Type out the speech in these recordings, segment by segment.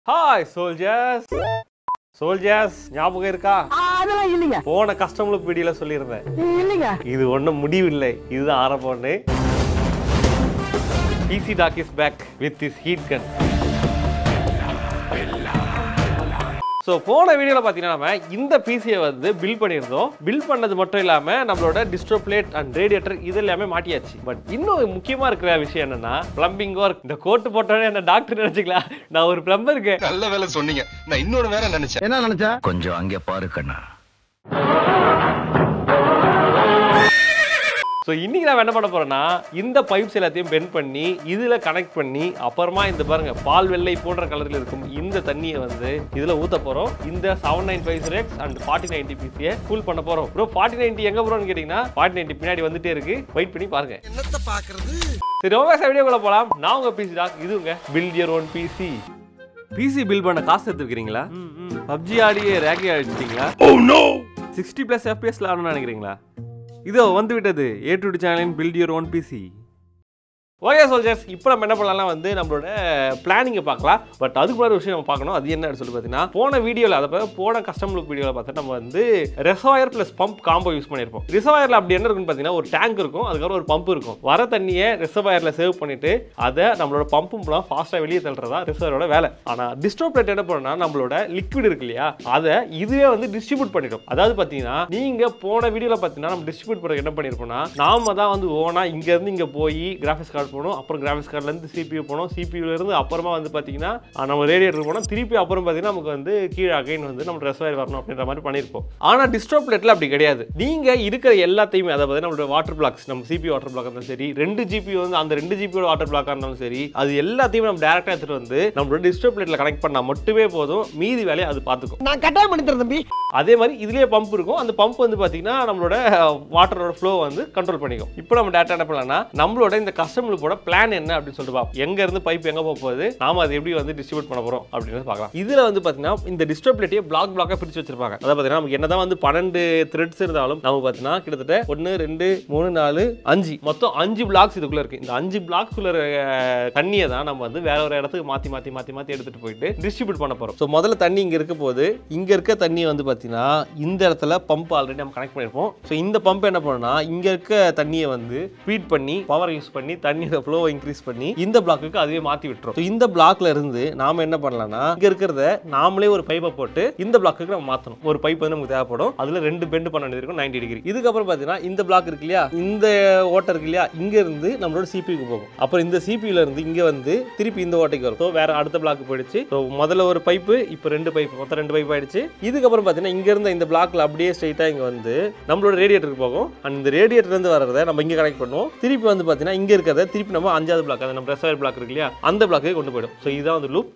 Hi soldiers soldiers ஞாபகம் இருக்கா அதெல்லாம் இல்லைங்க போன கஸ்டமர் வீடியோல சொல்லியிருந்தேன் இல்லைங்க இது ஒன்றும் முடிவில்லை இதுதான் ஆரம்பம்னு PC doc is back with his heat gun so போன வீடியோவில் பார்த்தீங்கன்னா நம்ம இந்த பிசியை வந்து பில் பண்ணியிருந்தோம் பில் பண்ணது மட்டும் இல்லாமல் நம்மளோட டிஸ்ட்ரோ பிளேட் அண்ட் ரேடியேட்டர் இது எல்லாமே மாட்டியாச்சு பட் இன்னும் முக்கியமாக இருக்கிற விஷயம் என்னன்னா பிளம்பிங் ஒர்க் இந்த கோட்டு போட்டோன்னே என்ன டாக்டர் நினச்சிக்கலாம் நான் ஒரு பிளம்பருக்கு நல்ல வேலை சொன்னீங்க நான் இன்னொரு வேற நினைச்சேன் என்ன நினைச்ச கொஞ்சம் அங்கே பாரு கண்ணா ஸோ இன்னைக்கு நான் என்ன பண்ண போறேன்னா இந்த பைப்ஸ் எல்லாத்தையும் பெண்ட் பண்ணி இதுல கனெக்ட் பண்ணி அப்புறமா இந்த பாருங்க பால் வெள்ளை போன்ற கலரில் இருக்கும் இந்த தண்ணியை வந்து இதுல ஊத்த போறோம் இந்த seven nine five X and forty ninety பிசியை கூல் பண்ண போறோம் ப்ரோ ஃபார்ட்டி நைன்டி எங்க ப்ரோன்னு கேட்டீங்கன்னா ஃபார்ட்டி நைன்டி பின்னாடி வந்துட்டே இருக்கு வெயிட் பண்ணி பாருங்க என்னத்த பாக்குறது சரி ரொம்ப வீடியோக்குள்ள போலாம் நான் உங்க பிசி டாக் இது உங்க build your own PC PC build பண்ண காசு எடுத்துக்கிறீங்களா பப்ஜி ஆடியே ரேக்கி அடிச்சிட்டீங்களா சிக்ஸ்டி பிளஸ் எஃபிஎஸ்ல ஆடணும்னு நினைக்கிறீங்களா இதோ வந்து விட்டது ஏ டு சேனலின் build your own PC okay soldiers இப்போ நம்ம என்ன பண்ணலாம் வந்து நம்மளோட பிளானிங்கை பார்க்கலாம் பட் அதுக்கு முன்னாடி ஒரு விஷயம் நம்ம பார்க்கணும் அது என்ன சொல்லி பார்த்தீங்கன்னா போன வீடியோவில் அதை போன கஸ்டம் லுக் வீடியோவில் பார்த்தா நம்ம வந்து reservoir plus pump combo use பண்ணியிருப்போம் ரிசர்வாயரில் அப்படி என்ன இருக்குன்னு பார்த்தீங்கன்னா ஒரு டேங்க் இருக்கும் அதுக்கப்புறம் ஒரு பம்ப் இருக்கும் வர தண்ணியை ரிசர்வாயரில் சேவ் பண்ணிட்டு அதை நம்மளோட பம்பும் மூலம் ஃபாஸ்ட்டாக வெளியே தள்ளுறதா ரிசர்வரோட வேலை ஆனால் டிஸ்ட்ரோப்ளேட் என்ன பண்ணணும்னா நம்மளோட லிக்விட் இருக்கு இல்லையா அதை இதுவே வந்து டிஸ்ட்ரிபியூட் பண்ணிடும் அதாவது பார்த்தீங்கன்னா நீங்கள் போன வீடியோவில் பார்த்தீங்கன்னா நம்ம டிஸ்ட்ரிபியூட் பண்ணுறது என்ன பண்ணியிருப்போம்னா நாம தான் வந்து ஓனா இங்கேருந்து இங்கே போய் கிராஃபிக்ஸ் கார்டு போகணும் அப்புறம் கிராஃபிக்ஸ் கார்ட்லேருந்து சிபியூ போனோம் சிபியூலேருந்து அப்புறமா வந்து பார்த்தீங்கன்னா அஹ், நம்ம ரேடியேட்டர் போனோம் திருப்பி அப்புறம் பார்த்தீங்கன்னா நமக்கு வந்து கீழே அகைன் வந்து நம்ம ரெசவாயர் வரணும் அப்படின்ற மாதிரி பண்ணியிருப்போம் ஆனால் டிஸ்ட்ரோப்ளேட்டில் அப்படி கிடையாது நீங்கள் இருக்கிற எல்லாத்தையுமே அதை பார்த்தீங்கன்னா நம்மளோட வாட்டர் பிளாக்ஸ் நம்ம சிபி வாட்டர் பிளாக் இருந்தாலும் சரி ரெண்டு ஜிபி வந்து அந்த ரெண்டு ஜிபியோட வாட்டர் பிளாக்காக இருந்தாலும் சரி அது எல்லாத்தையுமே நம்ம டேரெக்டாக எடுத்துகிட்டு வந்து நம்மளோட டிஸ்ட்ரோப்ளேட்டில் கனெக்ட் பண்ணால் மட்டுமே போதும் மீதி வேலையை அது பார்த்துக்கும் நான் கட்டாயம் பண்ணி தரேன் தம்பி அதே மாதிரி இதுலயே பம்ப் இருக்கும் அந்த பம்ப் வந்து பாத்தீங்கன்னா நம்மளோட வாட்டரோட ஃப்ளோ வந்து கண்ட்ரோல் பண்ணிக்கும் இப்போ நம்ம டேட்டா என்ன பண்ணலாம்னா நம்மளோட இந்த கஸ்டமருக்கோட பிளான் என்ன அப்படின்னு சொல்லிட்டு பார்ப்போம் எங்க இருந்து பைப் எங்க போக போகுது நாம அதை எப்படி வந்து டிஸ்ட்ரிபியூட் பண்ண போறோம் அப்படின்னு பார்க்கலாம் இதுல வந்து பாத்தீங்கன்னா இந்த டிஸ்ட்ரிபியூட்டியை பிளாக் பிளாக்கா பிரிச்சு வச்சிருப்பாங்க அதாவது பாத்தீங்கன்னா நமக்கு என்னதான் வந்து பன்னெண்டு த்ரெட்ஸ் இருந்தாலும் நம்ம பாத்தீங்கன்னா கிட்டத்தட்ட ஒன்னு ரெண்டு மூணு நாலு அஞ்சு மொத்தம் அஞ்சு பிளாக்ஸ் இதுக்குள்ள இருக்கு இந்த அஞ்சு பிளாக்ஸ்குள்ள தண்ணியை தான் நம்ம வந்து வேற ஒரு இடத்துக்கு மாத்தி மாத்தி மாத்தி மாத்தி எடுத்துட்டு போயிட்டு டிஸ்ட்ரிபியூட் பண்ண போறோம் ஸோ முதல்ல தண்ணி இங்க இருக்க போது இங்க இருக்க தண்ணி வந்து பாத்தீங்கன்னா இந்த இடத்துல பம்ப் ஆல்ரெடி நம்ம கனெக்ட் பண்ணிருப்போம் ஸோ இந்த பம்ப் என்ன பண்ணுன்னா இங்க இருக்க தண்ணியை வந்து ஃபீட் பண்ணி பவர் யூஸ் பண்ணி தண்ணியோட ஃப்ளோ இன்க்ரீஸ் பண்ணி இந்த பிளாக்குக்கு அதுவே மாத்தி விட்டுரும் ஸோ இந்த பிளாக்ல இருந்து நாம என்ன பண்ணலாம்னா இங்க இருக்கிறத நாமளே ஒரு பைப்பை போட்டு இந்த பிளாக்குக்கு நம்ம மாத்தணும் ஒரு பைப் வந்து நமக்கு தேவைப்படும் அதுல ரெண்டு பெண்ட் பண்ண வேண்டியது இருக்கும் 90 டிகிரி இதுக்கப்புறம் பாத்தீங்கன்னா இந்த பிளாக் இருக்கு இல்லையா இந்த ஓட்டை இருக்கு இல்லையா இங்க இருந்து நம்மளோட சிபிக்கு போகும் அப்புறம் இந்த சிபில இருந்து இங்க வந்து திருப்பி இந்த ஓட்டைக்கு வரும் ஸோ வேற அடுத்த பிளாக் போயிடுச்சு ஸோ முதல்ல ஒரு பைப்பு இப்போ ரெண்டு பைப் மொத்தம் ரெண்டு பைப் ஆயிடுச்சு இதுக்கப்புறம் பார்த்தீங்கன்னா இங்க இருந்த இந்த பிளாக்ல அப்படியே ஸ்ட்ரைட்டா இங்க வந்து நம்மளோட ரேடியேட்டருக்கு போகும் அண்ட் இந்த ரேடியேட்டர் இருந்து வரதை நம்ம இங்க கனெக்ட் பண்ணுவோம் திருப்பி வந்து பார்த்தீங்கன்னா இங்க இருக்கிறத திருப்பி நம்ம அஞ்சாவது பிளாக் அது நம்ம ரெசர்வர் பிளாக் இருக்கு இல்லையா அந்த பிளாக்கு கொண்டு போயிடும் ஸோ இதுதான் வந்து லூப்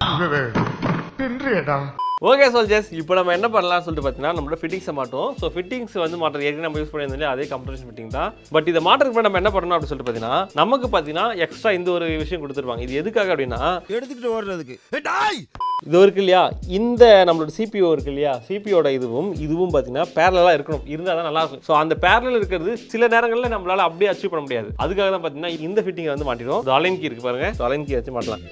ஓகே சோல்ஜர்ஸ் இப்போ நம்ம என்ன பண்ணலாம்னு சொல்லிட்டு பார்த்தீங்கன்னா நம்மளோட ஃபிட்டிங்ஸை மாட்டோம் ஸோ ஃபிட்டிங்ஸ் வந்து மாட்டுறது ஏற்கனவே நம்ம யூஸ் பண்ணியிருந்தோம் இல்லையா, அதே கம்ப்ரஷன் ஃபிட்டிங் தான் பட் இதை மாட்டுறதுக்கு முன்னாடி நம்ம என்ன பண்ணணும் அப்படின்னு சொல்லிட்டு பார்த்தீங்கன்னா நமக்கு பார்த்தீங்கன்னா எக்ஸ்ட்ரா இந்த ஒரு விஷயம் கொடுத்துருப்பாங்க இது எதுக்காக அப்படின்னா எடுத்துக்கிட்டு ஓடுறதுக்கு இது இருக்கு இல்லையா இந்த நம்மளோட சிபிஓ இருக்கு இல்லையா சிபிஓட இதுவும் இதுவும் பார்த்தீங்கன்னா பேரலாக இருக்கணும் இருந்தால் தான் நல்லா இருக்கும் ஸோ அந்த பேரலில் இருக்கிறது சில நேரங்களில் நம்மளால அப்படியே அச்சீவ் பண்ண முடியாது அதுக்காக தான் பார்த்தீங்கன்னா இந்த ஃபிட்டிங்கை வந்து மாட்டிடும் அலைன் கீ இருக்கு பாருங்க அலைன் கீ வச்சு மாட்டலாம்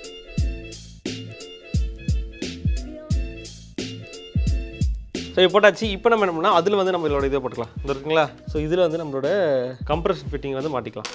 ஸோ இப்போ போட்டாச்சு இப்போ நம்ம என்ன பண்ணால் அதில் வந்து நம்மளோட இதை போட்டுக்கலாம் இந்த இருக்குங்களா ஸோ இதில் வந்து நம்மளோட கம்ப்ரஷன் ஃபிட்டிங் வந்து மாட்டிக்கலாம்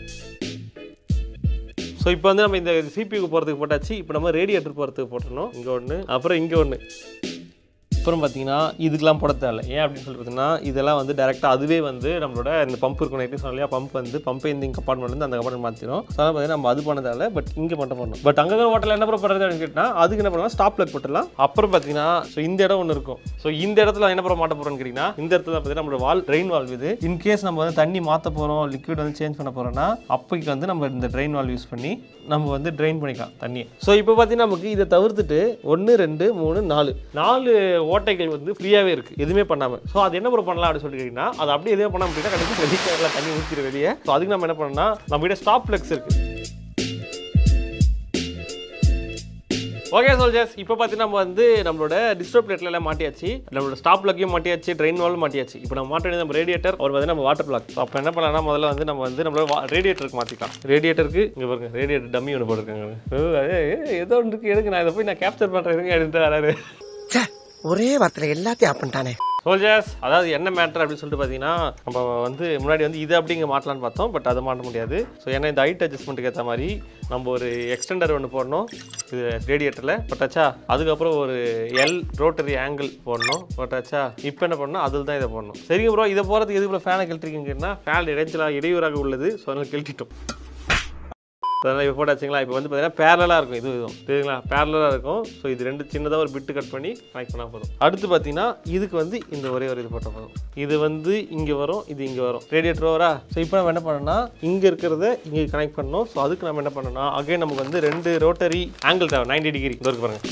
ஸோ இப்போ வந்து நம்ம இந்த சிபியூக்கு போகிறதுக்கு போட்டாச்சு இப்போ நம்ம ரேடியேட்டர் போகிறதுக்கு போட்டணும் இங்கே ஒன்று அப்புறம் இங்கே ஒன்று அப்புறம் பார்த்தீங்கன்னா இதுக்கெல்லாம் போட தேவையில்ல ஏன் அப்படின்னு சொல்லி பார்த்தீங்கன்னா இதெல்லாம் வந்து டேரெக்டாக அதுவே வந்து நம்மளோட இந்த பம்ப் இருக்கும் நைட்டு சொன்னோம் இல்லையா பம்ப் வந்து பம்பை இந்த கம்பார்ட்மெண்ட் அந்த கம்பார்ட்மெண்ட் மாற்றிடும் ஸோ அதனால் பார்த்தீங்கன்னா நம்ம அது பண்ண தேவையில்ல பட் இங்கே மட்டும் பண்ணணும் பட் அங்கே ஹோட்டலில் என்ன பண்ணுறது அப்படின்னு கேட்டால் அதுக்கு என்ன பண்ணலாம் ஸ்டாப் பிளக் போட்டுடலாம் அப்புறம் பார்த்தீங்கன்னா ஸோ இந்த இடம் ஒன்று இருக்கும் ஸோ இந்த இடத்துல என்ன பண்ண மாட்ட போகிறோம்னு கேட்டிங்கன்னா இந்த இடத்துல பார்த்தீங்கன்னா நம்மளோட வால் ட்ரெயின் வால்வ் இது இன்கேஸ் நம்ம வந்து தண்ணி மாற்ற போகிறோம் லிக்விட் வந்து சேஞ்ச் பண்ண போகிறோம்னா அப்போக்கு வந்து நம்ம இந்த ட்ரெயின் வால்வ் யூஸ் பண்ணி நம்ம வந்து ட்ரெயின் பண்ணிக்கலாம் தண்ணியை ஸோ இப்போ பார்த்தீங்கன்னா நமக்கு இதை தவிர்த்துட்டு ஒன்று ரெண்டு மூணு நாலு நாலு ஓட்டைகள் வந்து ஃப்ரீயாகவே இருக்குது எதுவுமே பண்ணாமல் ஸோ அது என்ன ப்ரோ பண்ணலாம் அப்படின்னு சொல்லி கேட்டிங்கன்னா அது அப்படியே எதுவுமே பண்ணாமல் அப்படின்னா கண்டிப்பாக வெளியே தண்ணி ஊற்றிட வெளியே ஸோ அதுக்கு நம்ம என்ன பண்ணோம்னா நம்ம கிட்ட ஸ்டாப் ஃப்ளெக்ஸ் இருக்குது ஓகே சோல்ஜர்ஸ் இப்போ பார்த்தீங்கன்னா நம்ம வந்து நம்மளோட டிஸ்டர்ப் பிளேட்ல எல்லாம் மாட்டியாச்சு நம்மளோட ஸ்டாப் பிளக்கையும் மாட்டியாச்சு ட்ரெயின் வாலும் மாட்டியாச்சு இப்போ நம்ம மாட்ட வேண்டியது நம்ம ரேடியேட்டர் அவர் வந்து நம்ம வாட்டர் பிளாக் அப்போ என்ன பண்ணலாம்னா முதல்ல வந்து நம்ம வந்து நம்மளோட ரேடியேட்டருக்கு மாற்றிக்கலாம் ரேடியேட்டருக்கு இங்கே பாருங்க ரேடியேட்டர் டம்மி ஒன்று போட்டிருக்காங்க ஓ, ஏ, ஏ, ஏதோ ஒன்று இருக்கு எடுங்க நான் இதை போய் நான் கேப்சர் பண்ணுறேன் எடுத்து வராரு ஒரே வார்த்தையில எல்லாத்தையும் ஆப் பண்ணிட்டானே சோல்ஜர்ஸ் அதாவது என்ன மேட்டர் அப்படின்னு சொல்லிட்டு பார்த்தீங்கன்னா நம்ம வந்து முன்னாடி வந்து இது அப்படிங்க மாட்டலாம்னு பார்த்தோம் பட் அதை மாட்ட முடியாது ஸோ ஏன்னா இந்த ஹைட் அட்ஜஸ்ட்மெண்ட்டுக்கு ஏற்ற மாதிரி நம்ம ஒரு எக்ஸ்டெண்டர் ஒன்று போடணும் இது ரேடியேட்டரில் பட்டாச்சா அதுக்கப்புறம் ஒரு எல் ரோட்டரி ஆங்கிள் போடணும் பட்டாச்சா இப்போ என்ன பண்ணணும் அதில் தான் இதை போடணும் சரிங்க ப்ரோ இதை போகிறதுக்கு எதுக்கு ஃபேனை கழட்டிருக்கீங்கன்னா ஃபேன் இடைஞ்சலாக இடையூறாக உள்ளது ஸோ அதனால் கழட்டிட்டோம் அதனால் இப்போ போட்டாச்சுங்களா இப்போ வந்து பார்த்தீங்கன்னா பேரலாக இருக்கும் இது இதுவும் தெரியுங்களா பேரலாக இருக்கும் ஸோ இது ரெண்டு சின்னதாக ஒரு பிட்டு கட் பண்ணி கனெக்ட் பண்ணால் போதும் அடுத்து பார்த்தீங்கன்னா இதுக்கு வந்து இந்த ஒரே ஒரு இது போட்டால் போதும் இது வந்து இங்கே வரும் இது இங்கே வரும் ரேடியேட்டர் வரா ஸோ இப்போ நம்ம என்ன பண்ணோம்னா இங்கே இருக்கிறத இங்கே கனெக்ட் பண்ணணும் ஸோ அதுக்கு நம்ம என்ன பண்ணோம்னா அகைன் நமக்கு வந்து ரெண்டு ரோட்டரி ஆங்கிள் தேவை 90 டிகிரி இந்த இருக்கு பாருங்க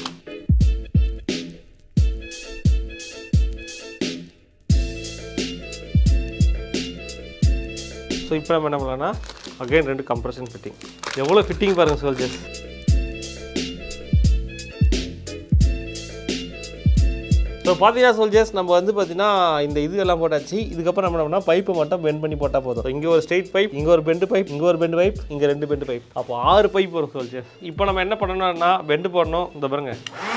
ஸோ இப்போ நம்ம என்ன பண்ணலாம்னா அகைன் ரெண்டு கம்ப்ரஷன் ஃபிட்டிங் எவ்வளோ ஃபிட்டிங் பாருங்கள் சோல்ஜர்ஸ் ஸோ பார்த்தீங்கன்னா சோல்ஜர்ஸ் நம்ம வந்து பார்த்தீங்கன்னா இந்த இது எல்லாம் போட்டாச்சு இதுக்கப்புறம் நம்ம என்ன பண்ணால் பைப்பை மட்டும் பெண்ட் பண்ணி போட்டால் போதும் இங்கே ஒரு ஸ்ட்ரெயிட் பைப் இங்கே ஒரு பெண்டு பைப் இங்கே ஒரு பெண்டு பைப் இங்கே ரெண்டு பெண்டு பைப் அப்போ ஆறு பைப் வரும் சோல்ஜர்ஸ் இப்போ நம்ம என்ன பண்ணணும்னா பெண்டு போடணும் இந்த பாருங்க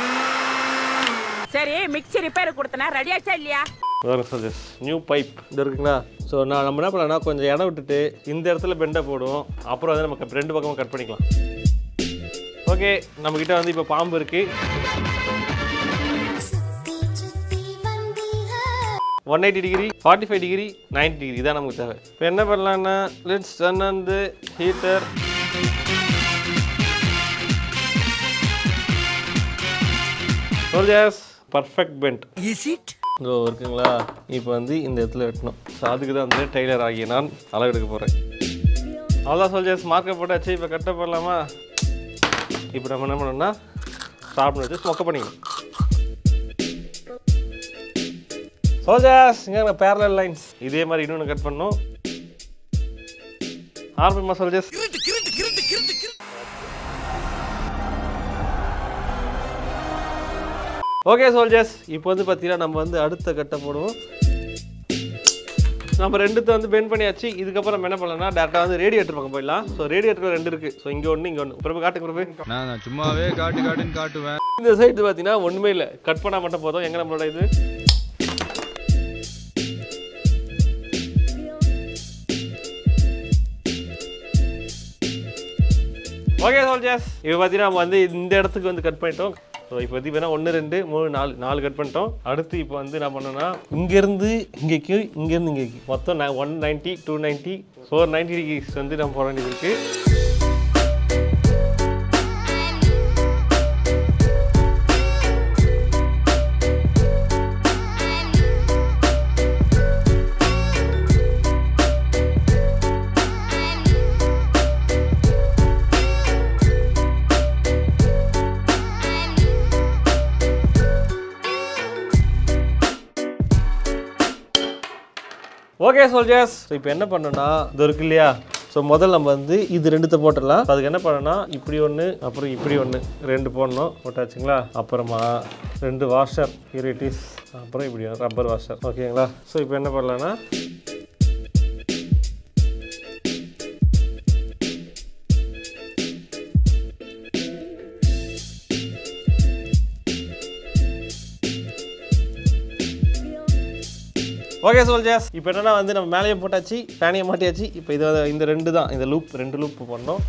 சரி மிக்ஸி ரிப்பேர் கொடுத்தனா ரெடி ஆச்சா இல்லையா வரும் சோல்ஜர்ஸ் நியூ பைப் இது இருக்குங்களா ஸோ நான் நம்ம என்ன பண்ணலாம்னா கொஞ்சம் இடம் விட்டுட்டு இந்த இடத்துல பெண்டை போடுவோம் அப்புறம் வந்து நமக்கு ரெண்டு பக்கமும் கட் பண்ணிக்கலாம் ஓகே நம்மக்கிட்ட வந்து இப்போ பாம்பு இருக்குது சுத்தி சுத்தி வந்தீங்க one eighty degree forty five degree ninety degree இதான் நமக்கு தேவை இப்போ என்ன பண்ணலான்னா லெட்ஸ் ரன் வந்து heater soldiers perfect bend is it இதோ இருக்குங்களா இப்போ வந்து இந்த இடத்துல வெட்டணும் ஸோ அதுக்கு தான் வந்து டெய்லர் ஆகிய நான் அளவு எடுக்க போகிறேன் அவ்வளோதான் சோல்ஜர்ஸ் மார்க்கை போட்டாச்சு இப்போ கட்ட போடலாமா இப்போ நம்ம என்ன பண்ணோம்னா ஸ்டாப் வச்சு மொக்க பண்ணிக்கணும் சோல்ஜர்ஸ் இங்கே பேரலல் லைன்ஸ் இதே மாதிரி இன்னொன்று கட் பண்ணணும் ஆரம்பிமா சோல்ஜர்ஸ் ஓகே சோல்ஜர்ஸ் இப்போ வந்து பார்த்தீங்கன்னா நம்ம வந்து அடுத்த கட்டை போடுவோம் நம்ம ரெண்டுத்தை வந்து பெண்ட் பண்ணியாச்சு இதுக்கப்புறம் நம்ம என்ன பண்ணலாம்னா டேரெக்டாக வந்து ரேடியேட்டர் பக்கம் போயிடலாம் ஸோ ரேடியேட்டர் ரெண்டு இருக்குது ஸோ இங்கே ஒன்று இங்கே ஒன்று பிரபு காட்டுங்க பிரபு நான் நான் சும்மாவே காட்டு காட்டுன்னு காட்டுவேன் இந்த சைடு பார்த்தீங்கன்னா ஒன்றுமே இல்லை கட் பண்ணால் மட்டும் போதும் எங்கே நம்மளோட இது ஓகே சோல்ஜர்ஸ் இப்போ பார்த்தீங்கன்னா நம்ம வந்து இந்த இடத்துக்கு வந்து கட் பண்ணிட்டோம் ஸோ இப்போ பார்த்தீங்கன்னா ஒன்று ரெண்டு மூணு நாலு நாலு கட் பண்ணிட்டோம் அடுத்து இப்போ வந்து என்ன பண்ணோம்னா இங்கேருந்து இங்கேக்கு இங்கேருந்து இங்கேக்கு மொத்தம் one ninety two ninety four ninety degrees வந்து நம்ம போட வேண்டியது இருக்குது ஓகே சோல்ஜர்ஸ் இப்போ என்ன பண்ணோம்னா இது இருக்கு இல்லையா ஸோ முதல்ல நம்ம வந்து இது ரெண்டுத்த போட்டுடலாம் அதுக்கு என்ன பண்ணணும்னா இப்படி ஒன்று அப்புறம் இப்படி ஒன்று ரெண்டு போடணும் போட்டாச்சுங்களா அப்புறமா ரெண்டு வாஷர் இரிட்டிஸ் அப்புறம் இப்படி ரப்பர் வாஷர் ஓகேங்களா ஸோ இப்போ என்ன பண்ணலாம்னா ஓகே சோல்ஜர்ஸ் இப்போ என்னன்னா வந்து நம்ம மேலேயும் போட்டாச்சு ஃபேனையும் மாட்டியாச்சு இப்போ இது வந்து இந்த ரெண்டு தான் இந்த லூப் ரெண்டு லூப் பண்ணோம்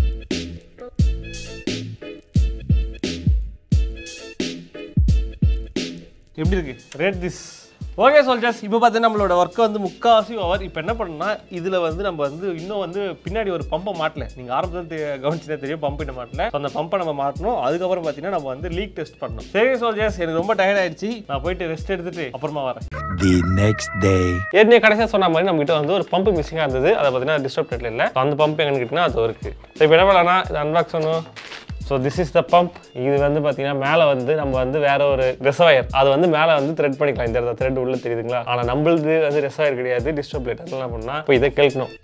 எப்படி இருக்கு ரேட் திஸ் ஓகே சோல்ஜர்ஸ் இப்போ பார்த்தீங்கன்னா நம்மளோட ஒர்க்கை வந்து முக்காவாசி ஓவர் இப்போ என்ன பண்ணணும்னா இதில் வந்து நம்ம வந்து இன்னும் வந்து பின்னாடி ஒரு பம்பை மாட்டல நீங்கள் ஆரம்பத்தில் கவனிச்சுனா தெரியும் பம்ப் இன்னும் மாட்டல So, அந்த பம்பை நம்ம மாட்டணும் அதுக்கப்புறம் பார்த்தீங்கன்னா நம்ம வந்து லீக் டெஸ்ட் பண்ணணும் சரி சோல்ஜர்ஸ் எனக்கு ரொம்ப டயர்ட் ஆயிடுச்சு நான் போயிட்டு ரெஸ்ட் எடுத்துட்டு அப்புறமா வரேன் The next day. ஏற்கனவே கடைசியாக சொன்ன மாதிரி நம்ம கிட்ட வந்து ஒரு பம்ப் மிஸ்ஸிங்காக இருந்தது அதை பார்த்தீங்கன்னா டிஸ்டர்ப் நெட்டில் இல்லை அந்த பம்ப் எங்கன்னு கேட்டிங்கன்னா அது இருக்கு ஸோ இப்போ என்ன பண்ணலாம்னா இது அன்பாக்ஸ் பண்ணும் so this is the pump இது வந்து பார்த்தீங்கன்னா மேலே வந்து நம்ம வந்து வேற ஒரு ரிசர்வயர் அது வந்து மேலே வந்து த்ரெட் பண்ணிக்கலாம் இந்த இடத்துல த்ரெட் உள்ள தெரியுதுங்களா ஆனால் நம்மளுது வந்து ரிசர்வயர் கிடையாது டிஸ்டர்ப் லைட் அதெல்லாம் என்ன பண்ணால் இப்போ இதை கேட்கணும்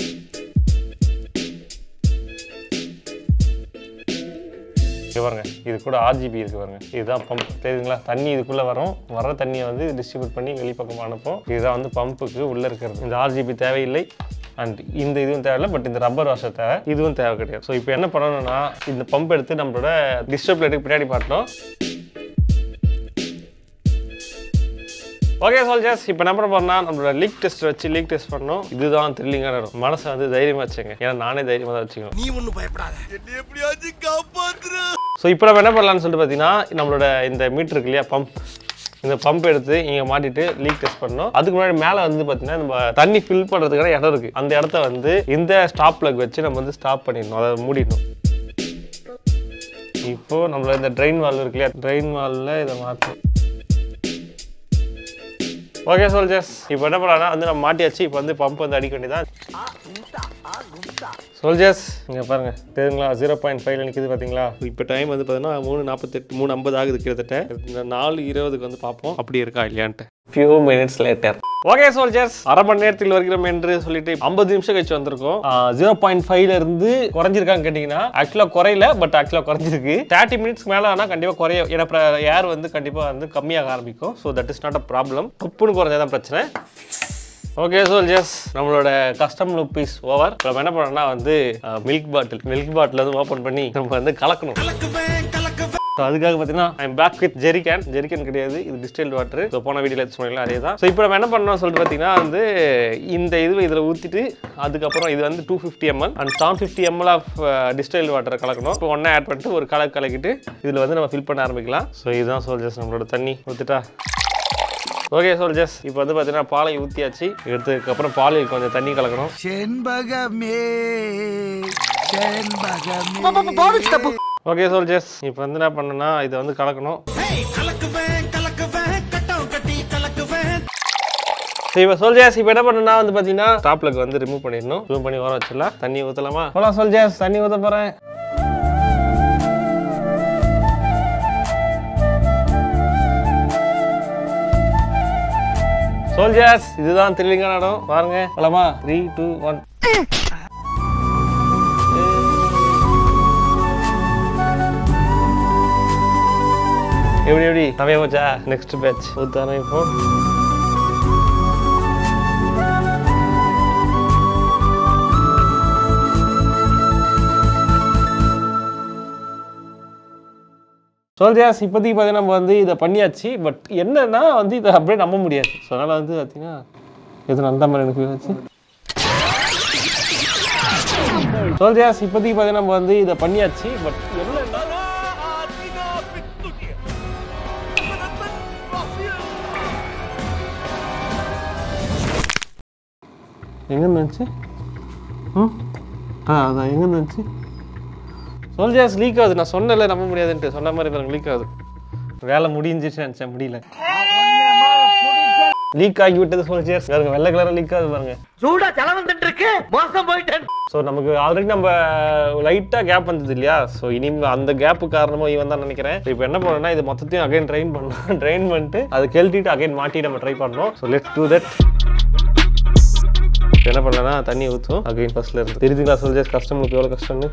இங்க பாருங்க இது கூட ஆர்ஜிபி இருக்கு பாருங்க இதுதான் பம்ப் தெரியுதுங்களா தண்ணி இதுக்குள்ள வரும் வர தண்ணியை வந்து டிஸ்ட்ரிபியூட் பண்ணி வெளிப்பக்கம் அனுப்பும் இதுதான் வந்து பம்புக்கு உள்ள இருக்கிறது இந்த ஆர்ஜிபி தேவையில்லை அண்ட் இந்த இதுவும் தேவையில்லை பட் இந்த ரப்பர் வாஷர் தேவை இதுவும் தேவை கிடையாது ஸோ இப்போ என்ன பண்ணணும்னா இந்த பம்ப் எடுத்து நம்மளோட டிஸ்டர்ப் பிளேட்டுக்கு பின்னாடி மாட்டணும் ஓகே சோல்ஜர்ஸ் இப்போ என்ன பண்ண போறோம்னா நம்மளோட லீக் டெஸ்ட் வச்சு லீக் டெஸ்ட் பண்ணோம் இதுதான் த்ரில்லிங்கான இடம் மனசை வந்து தைரியமா வச்சுங்க ஏன்னா நானே தைரியமா தான் வச்சுக்கணும் நீ ஒண்ணும் பயப்படாத ஸோ இப்போ நம்ம என்ன பண்ணலாம்னு சொல்லிட்டு பார்த்தீங்கன்னா நம்மளோட இந்த மீட்டர் இருக்கு இல்லையா பம்ப் இந்த பம்ப் எடுத்து இங்கே மாட்டிட்டு லீக் டெஸ்ட் பண்ணோம் அதுக்கு முன்னாடி மேலே வந்து பார்த்தீங்கன்னா நம்ம தண்ணி ஃபில் பண்ணுறதுக்கான இடம் இருக்குது அந்த இடத்த வந்து இந்த ஸ்டாப் பிளக் வச்சு நம்ம வந்து ஸ்டாப் பண்ணிடணும் அதை மூடிடணும் இப்போ நம்மள இந்த ட்ரெயின் வால்வ் இருக்கு இல்லையா ட்ரெயின் வால்வில் இதை மாற்றணும் ஓகே சோல்ஜர்ஸ் இப்போ என்ன பண்ணலாம்னா வந்து நம்ம மாட்டியாச்சு இப்போ வந்து பம்ப் வந்து அடிக்க வேண்டியதான் சோல்ஜர்ஸ் இங்கே பாருங்க தெரியுங்களா ஜீரோ பாயிண்ட் ஃபைவ்ல நிற்கிது பார்த்தீங்களா இப்போ டைம் வந்து பார்த்தீங்கன்னா மூணு நாற்பத்தெட்டு மூணு ஐம்பது ஆகுது கிட்டத்தட்ட இந்த நாலு இருபதுக்கு வந்து பார்ப்போம் அப்படி இருக்கா இல்லையான்ட்டு few minutes later okay soldiers அரை மணி நேரத்தில் வருகிறோம் என்று சொல்லிட்டு ஐம்பது நிமிஷம் கழிச்சு வந்திருக்கோம் ஜீரோ பாயிண்ட் ஃபைவ்ல இருந்து குறைஞ்சிருக்கான்னு கேட்டிங்கன்னா ஆக்சுவலாக குறையல பட் ஆக்சுவலாக குறைஞ்சிருக்கு தேர்ட்டி மினிட்ஸ் மேலே ஆனால் கண்டிப்பாக குறைய ஏன்னா ஏர் வந்து கண்டிப்பாக வந்து கம்மியாக ஆரம்பிக்கும் so that is not a problem உப்புன்னு குறைஞ்சதான் பிரச்சனை ஓகே சோல்ஜர்ஸ் நம்மளோட கஸ்டம் லுக் பீஸ் ஓவர் நம்ம என்ன பண்ணோம்னா வந்து மில்க் பாட்டில் மில்க் பாட்டில் வந்து ஓப்பன் பண்ணி நம்ம வந்து கலக்கணும் ஸோ அதுக்காக பார்த்தீங்கன்னா I'm back with jerrycan jerrycan கிடையாது இது டிஸ்டைல்டு வாட்டர் ஸோ போன வீடியோவில் எடுத்து சொன்னீங்களா அதே தான் ஸோ இப்போ நம்ம என்ன பண்ணோம் சொல்லிட்டு பார்த்தீங்கன்னா வந்து இந்த இது இதில் ஊற்றிட்டு அதுக்கப்புறம் இது வந்து two fifty ml and seven fifty ml of distilled வாட்டரை கலக்கணும் இப்போ ஒன்றா ஆட் பண்ணிட்டு ஒரு கலக்கு கலக்கிட்டு இதில் வந்து நம்ம ஃபில் பண்ண ஆரம்பிக்கலாம் ஸோ இதுதான் சோல்ஜர்ஸ் நம்மளோட தண்ணி ஊற்றிட்டா ஓகே சோல்ஜர்ஸ் இப்போ வந்து பார்த்தீங்கன்னா பாலை ஊற்றியாச்சு எடுத்ததுக்கப்புறம் பாலில் கொஞ்சம் தண்ணி கலக்கணும் செண்பகமே செண்பகமே ஓகே சோல்ஜர்ஸ் இப்போ வந்து என்ன பண்ணணும்னா இதை வந்து கலக்கணும் சரி இப்போ சோல்ஜர்ஸ் இப்போ என்ன பண்ணணும்னா வந்து பார்த்தீங்கன்னா டாப்லக்கு வந்து ரிமூவ் பண்ணிடணும் ரிமூவ் பண்ணி வர வச்சிடலாம் தண்ணி ஊற்றலாமா போலாம் சோல்ஜர்ஸ் தண்ணி ஊற்ற போகிறேன் சோல்ஜர்ஸ் இதுதான் த்ரில்லிங்கான இடம் பாருங்க போலாமா த்ரீ டூ ஒன் எப்படி எப்படி சமய போச்சா நெக்ஸ்ட் பேட்ச் ஊத்தானே இப்போ சோல்ஜர்ஸ் இப்போதைக்கு பார்த்தீங்கன்னா நம்ம வந்து இதை பண்ணியாச்சு பட் என்னன்னா வந்து இதை அப்படியே நம்ப முடியாது ஸோ அதனால் வந்து பார்த்தீங்கன்னா இது நல்ல மாதிரி எனக்கு வச்சு சோல்ஜர்ஸ் இப்போதைக்கு பார்த்தீங்கன்னா நம்ம வந்து இதை பண்ணியாச்சு பட் என்னன்னா எங்க இருந்துச்சு ம் ஆ அதான் எங்க இருந்துச்சு சோல்ஜர்ஸ் லீக் ஆகுது நான் சொன்னல நம்ப முடியாதுன்ட்டு சொன்ன மாதிரி பாருங்க லீக் ஆகுது வேலை முடிஞ்சிச்சு நினச்சேன் முடியல லீக் ஆகி விட்டது சோல்ஜர்ஸ் பாருங்க வெள்ளை கலராக லீக் ஆகுது பாருங்க சூடா தலை வந்துட்டு இருக்கு மோசம் போயிட்டேன் ஸோ நமக்கு ஆல்ரெடி நம்ம லைட்டாக கேப் வந்தது இல்லையா ஸோ இனி அந்த கேப்பு காரணமாக இவன் தான் நினைக்கிறேன் இப்போ என்ன பண்ணணும்னா இது மொத்தத்தையும் அகைன் ட்ரைன் பண்ணணும் ட்ரைன் பண்ணிட்டு அதை கெழுத்திட்டு அகைன் மாட்டி நம்ம ட்ரை பண்ணோம் ஸோ லெட்ஸ் டூ தட் என்ன பண்ணலன்னா தண்ணி ஊற்றும் அகைன் ஃபர்ஸ்ட்ல இருந்து தெரியுதுங்களா சோல்ஜர்ஸ் கஸ்டமருக்கு எவ்வளோ கஷ்டம்னு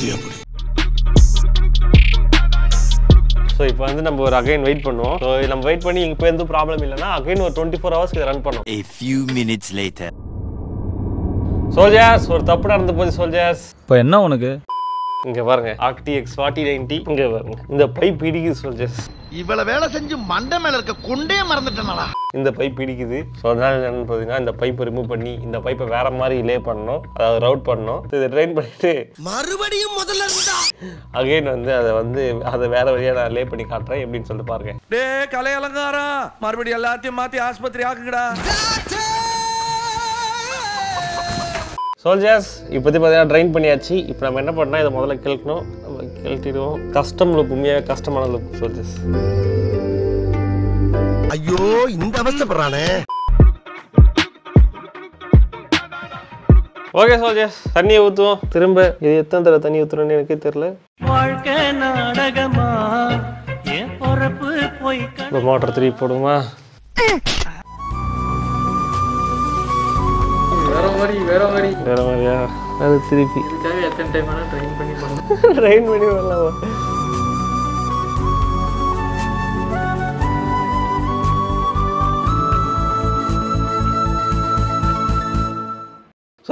ஸோ இப்போ வந்து நம்ம ஒரு அகைன் வெயிட் பண்ணுவோம் ஸோ நம்ம வெயிட் பண்ணி இப்போ எந்த ப்ராப்ளம் இல்லைன்னா அகைன் ஒரு டுவெண்ட்டி ஃபோர் ஹவர்ஸ்க்கு ரன் பண்ணும் A few minutes later. Soldiers ஒரு தப்பு நடந்து போகுது சோல்ஜர்ஸ் இப்போ என்ன உனக்கு இங்க பாருங்க ஆர்டிஎக்ஸ் ஃபார்ட்டி நைன்டி இங்க பாருங்க இந்த பைப் இடிக்குது சோல்ஜர்ஸ் இவ்வளவு வேலை செஞ்சு மண்டை மேல இருக்க கொண்டே மறந்துட்டேனடா இந்த பைப் இடிக்குது ஸோ அதனால என்னன்னு பார்த்தீங்கன்னா இந்த பைப்பை ரிமூவ் பண்ணி இந்த பைப்பை வேற மாதிரி லே பண்ணணும் அதாவது ரவுட் பண்ணணும் இதை ட்ரைன் பண்ணிட்டு மறுபடியும் முதல்ல இருந்தா அகைன் வந்து அதை வந்து அதை வேற வழியா நான் லே பண்ணி காட்டுறேன் எப்படின்னு சொல்லிட்டு பாருங்க டே கலை அலங்காரம் மறுபடியும் எல்லாத்தையும் மாத்தி ஆஸ்பத்திரி ஆக்குங்கடா சோல்ஜர்ஸ் இப்போதைக்கு பார்த்தீங்கன்னா ட்ரைன் பண்ணியாச்சு இப்போ நம்ம என்ன பண்ணால் இதை முதல்ல கிழக்கணும் நம்ம கிழட்டிடுவோம் கஸ்டம் லுக் உண்மையாக கஷ்டமான லுக் சோல்ஜர்ஸ் ஐயோ இந்த அவஸ்தைப்படுறானே ஓகே சோல்ஜர்ஸ் தண்ணியை ஊற்றுவோம் திரும்ப இது எத்தனை தடவை தண்ணி ஊற்றுறோன்னு எனக்கே தெரில வாழ்க்கை நாடகமா என் பொறப்பு போய் இப்போ மோட்டர் திருப்பி போடுமா வேற மாதிரி வேற மாதிரி வேற மாதிரியா அது திருப்பி இதுக்காக எத்தனை டைம் வேணா ட்ரைன் பண்ணி பண்ணலாம் ட்ரைன் பண்ணி வரலாம்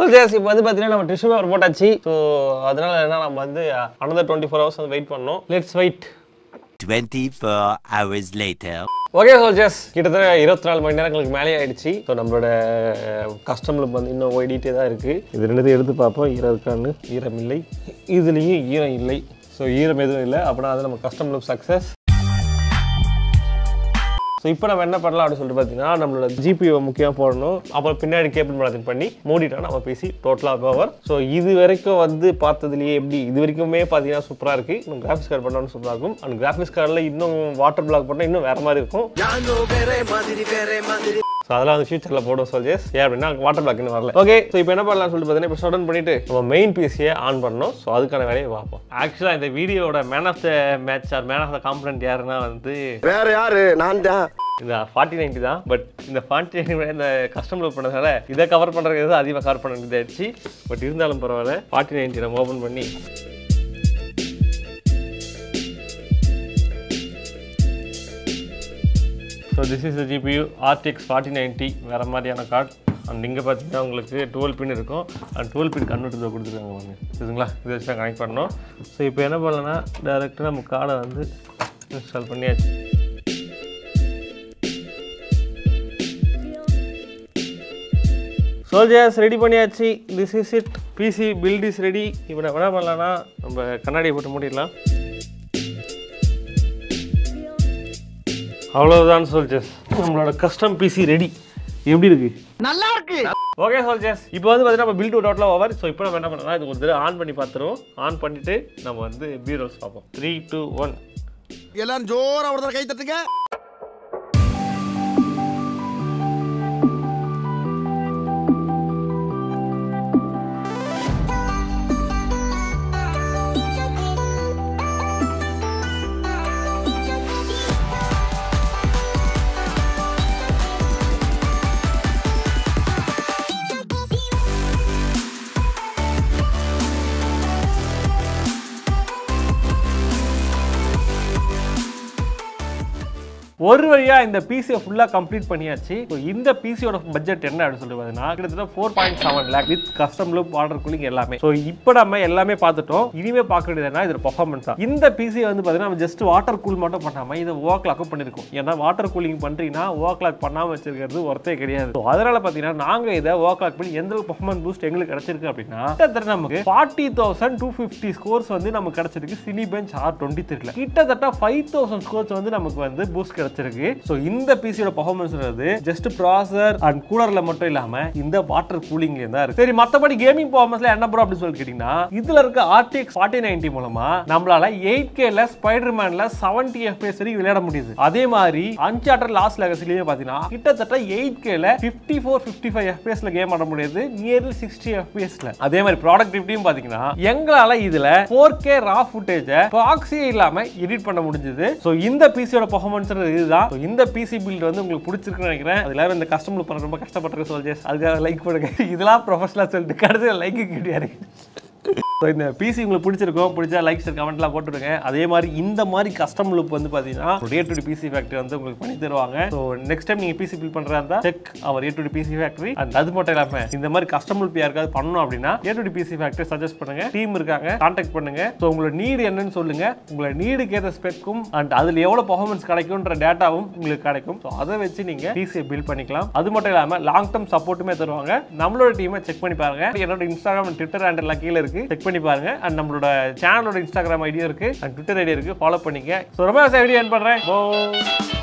சோல்ஜர்ஸ் இப்போ வந்து பார்த்தீங்கன்னா நம்ம டிஷ்யூ பேப்பர் போட்டாச்சு ஸோ அதனால என்ன நம்ம வந்து அனதர் டுவெண்ட்டி ஃபோர் ஹவர்ஸ் வந்து வெயிட் பண்ணோம் let's wait 24 hours later. Okay soldiers கிட்டத்தட்ட இருபத்தி நாலு மணி நேரங்களுக்கு மேலே ஆயிடுச்சு ஸோ நம்மளோட கஸ்டமர் வந்து இன்னும் ஓடிட்டே தான் இருக்குது இது ரெண்டுத்தையும் எடுத்து பார்ப்போம் ஈரம் இருக்கான்னு ஈரம் இல்லை இதுலேயும் ஈரம் இல்லை ஸோ ஈரம் எதுவும் இல்லை அப்படின்னா அது நம்ம கஸ்டமர் சக்ஸஸ் ஸோ இப்போ நம்ம என்ன பண்ணலாம் அப்படின்னு சொல்லிட்டு பார்த்தீங்கன்னா நம்மளோட ஜிபிஓ முக்கியமாக போடணும் அப்புறம் பின்னாடி கேபிள் மாடத்தின் பண்ணி மூடிட்டோம் நம்ம பேசி டோட்டலாக பவர் ஸோ இது வரைக்கும் வந்து பார்த்ததுலேயே எப்படி இது வரைக்குமே பார்த்தீங்கன்னா சூப்பராக இருக்குது இன்னும் கிராஃபிக்ஸ் கார்டு பண்ணாலும் சூப்பராக இருக்கும் அண்ட் கிராஃபிக்ஸ் கார்டில் இன்னும் வாட்டர் பிளாக் பண்ணால் இன்னும் வேறு மாதிரி இருக்கும் ஸோ அதெல்லாம் வந்து ஃபியூச்சரில் போடுவோம் சோல்ஜர்ஸ் ஏன் அப்படின்னா வாட்டர் பிளாக் இன்னும் வரல ஓகே ஸோ இப்போ என்ன பண்ணலாம்னு சொல்லிட்டு பார்த்தீங்கன்னா இப்போ ஸ்டார்ட் பண்ணிட்டு நம்ம மெயின் பிசியை ஆன் பண்ணோம் ஸோ அதுக்கான வேலையை பார்ப்போம் ஆக்சுவலாக இந்த வீடியோட man of the match or man of the component யாருன்னா வந்து வேற யாரு நான் தான் இந்த ஃபார்ட்டி நைன்ட்டி தான் பட் இந்த ஃபார்ட்டி நைன்டி இந்த கஸ்டமர் பண்ணதால இதை கவர் பண்ணுறது தான் அதிகமாக கவர் பண்ண வேண்டியதாகிடுச்சு பட் இருந்தாலும் பரவாயில்ல ஃபார்ட்டி நைன்ட்டி நம்ம ஓப்பன் பண்ணி so this is GPU RTX forty ninety வேறு மாதிரியான கார்டு அண்ட் இங்கே பார்த்தீங்கன்னா உங்களுக்கு டுவெல் பின் இருக்கும் அண்ட் டுவெல் பின் கன்வெர்ட்டர் கொடுத்துருக்காங்க பாருங்க இதுங்களா இதை வச்சு தான் கனெக்ட் பண்ணோம் ஸோ இப்போ என்ன பண்ணலாம்னா டேரெக்டாக நம்ம கார்டை வந்து இன்ஸ்டால் பண்ணியாச்சு சோல்ஜர்ஸ் ரெடி பண்ணியாச்சு this is it PC build is ready இப்போ நம்ம என்ன பண்ணலாம்னா நம்ம கண்ணாடியை போட்டு மூடிடலாம் அவ்வளவுதான் சோல்ஜர்ஸ் நம்மளோட கஸ்டம் பிசி ரெடி எப்படி இருக்கு நல்லா இருக்கு ஓகே சோல்ஜர்ஸ் இப்போ வந்து பார்த்தீங்கன்னா நம்ம பில் டூ டோட்டலாக ஓவர் ஸோ இப்போ நம்ம என்ன பண்ணலாம் இது ஒரு தடவை ஆன் பண்ணி பார்த்துருவோம் ஆன் பண்ணிட்டு நம்ம வந்து பீரோல்ஸ் பார்ப்போம் த்ரீ டூ ஒன் எல்லாரும் ஜோரா ஒரு தடவை கை தட்டுங்க ஒரு வழியா இந்த பிசியை ஃபுல்லாக கம்ப்ளீட் பண்ணியாச்சு ஸோ இந்த பிசியோட பட்ஜெட் என்ன அப்படின்னு சொல்லி பார்த்தீங்கன்னா கிட்டத்தட்ட four point seven lakh with custom loop water cooling எல்லாமே ஸோ இப்போ நம்ம எல்லாமே பார்த்துட்டோம் இனிமே பார்க்க வேண்டியது என்ன இதோட பர்ஃபார்மன்ஸ் தான் இந்த பிசி வந்து பார்த்தீங்கன்னா நம்ம ஜஸ்ட் வாட்டர் கூல் மட்டும் பண்ணாமல் இதை ஓ கிளாக்கும் பண்ணியிருக்கோம் ஏன்னா வாட்டர் கூலிங் பண்ணுறீங்கன்னா ஓ கிளாக் பண்ணாமல் வச்சிருக்கிறது ஒருத்தே கிடையாது ஸோ அதனால பார்த்தீங்கன்னா நாங்கள் இதை ஓ கிளாக் பண்ணி எந்த பர்ஃபார்மன்ஸ் பூஸ்ட் எங்களுக்கு கிடைச்சிருக்கு அப்படின்னா கிட்டத்தட்ட நமக்கு forty thousand two fifty scores வந்து நமக்கு கிடைச்சிருக்கு சினி பெஞ்ச் ஆர் டுவெண்ட்டி த்ரீல கிட்டத்தட்ட ஃபைவ் தௌசண்ட் ஸ்கோர்ஸ் வந்து நமக்கு வந்து பூஸ்ட் கிடைச்சிருக்கு ஸோ இந்த பிசியோட பர்ஃபார்மன்ஸ் ஜஸ்ட் ப்ராசர் அண்ட் கூலர்ல மட்டும் இல்லாம இந்த வாட்டர் கூலிங்ல தான் இருக்கு சரி மத்தபடி கேமிங் பர்ஃபார்மன்ஸ்ல என்ன ப்ரோ அப்படின்னு சொல்லி கேட்டீங்கன்னா இதுல இருக்க RTX ஃபார்ட்டி நைன்டி மூலமா நம்மளால எயிட் கேல ஸ்பைடர் மேன்ல செவன்டி எஃபிஎஸ் வரைக்கும் விளையாட முடியுது அதே மாதிரி அன்சார்டர் லாஸ்ட் லெகசிலேயே பாத்தீங்கன்னா கிட்டத்தட்ட எயிட் கேல ஃபிஃப்டி ஃபோர் ஃபிஃப்டி ஃபைவ் எஃபிஎஸ்ல கேம் ஆட முடியுது நியர்லி சிக்ஸ்டி எஃபிஎஸ்ல அதே மாதிரி ப்ராடக்டிவிட்டியும் பாத்தீங்கன்னா எங்களால இதுல ஃபோர் கே ரா ஃபுட்டேஜ ப்ராக்ஸியே இல்லாம எடிட் பண்ண முடிஞ்சது ஸோ இந்த பிசியோட பர்ஃபார்மன்ஸ் இதுதான் So இந்த பிசி பில்ட் வந்து உங்களுக்கு பிடிச்சிருக்குன்னு நினைக்கிறேன் அது எல்லாரும் இந்த கஸ்டமர் பண்ண ரொம்ப கஷ்டப்பட்டிருக்க சோல்ஜர்ஸ் அதுக்காக லைக் பண்ணுங்க இதெல்லாம் ப்ரொஃபஷனலாக சொல்லிட்டு கடைசியில் லைக்கு கிடையாது ஸோ இந்த பிசி உங்களுக்கு பிடிச்சிருக்கும் பிடிச்சா லைக் ஷேர் கமெண்ட்லாம் போட்டுருங்க அதே மாதிரி இந்த மாதிரி கஸ்டம் லுக் வந்து பார்த்தீங்கன்னா ரே டு பிசி ஃபேக்டரி வந்து உங்களுக்கு பண்ணி தருவாங்க ஸோ நெக்ஸ்ட் டைம் நீங்கள் பிசி பில் பண்ணுறதா இருந்தால் check our A to PC factory and அது மட்டும் இல்லாமல் இந்த மாதிரி கஸ்டம் லுக் யாருக்காவது பண்ணணும் அப்படின்னா A to PC factory suggest பண்ணுங்க டீம் இருக்காங்க கான்டாக்ட் பண்ணுங்க ஸோ உங்களோட நீடு என்னன்னு சொல்லுங்க உங்களோட நீடுக்கு ஏற்ற ஸ்பெக்கும் அண்ட் அதில் எவ்வளோ பர்ஃபார்மன்ஸ் கிடைக்கும்ன்ற டேட்டாவும் உங்களுக்கு கிடைக்கும் ஸோ அதை வச்சு நீங்கள் பிசியை பில் பண்ணிக்கலாம் அது மட்டும் இல்லாமல் லாங் டர்ம் சப்போர்ட்டுமே தருவாங்க நம்மளோட டீமை செக் பண்ணி பாருங்க என்னோட இன்ஸ்டாகிராம் ட்விட்டர் ஹேண்டில் கீழே இருக்கு செக் பண்ணி பாருங்க அண்ட் நம்மளோட சேனலோட இன்ஸ்டாகிராம் ஐடியா இருக்கு அண்ட் ட்விட்டர் ஐடியா இருக்கு ஃபாலோ பண்ணிக்க ஸோ ரொம்ப வீடியோ என் பண்றேன் Bye.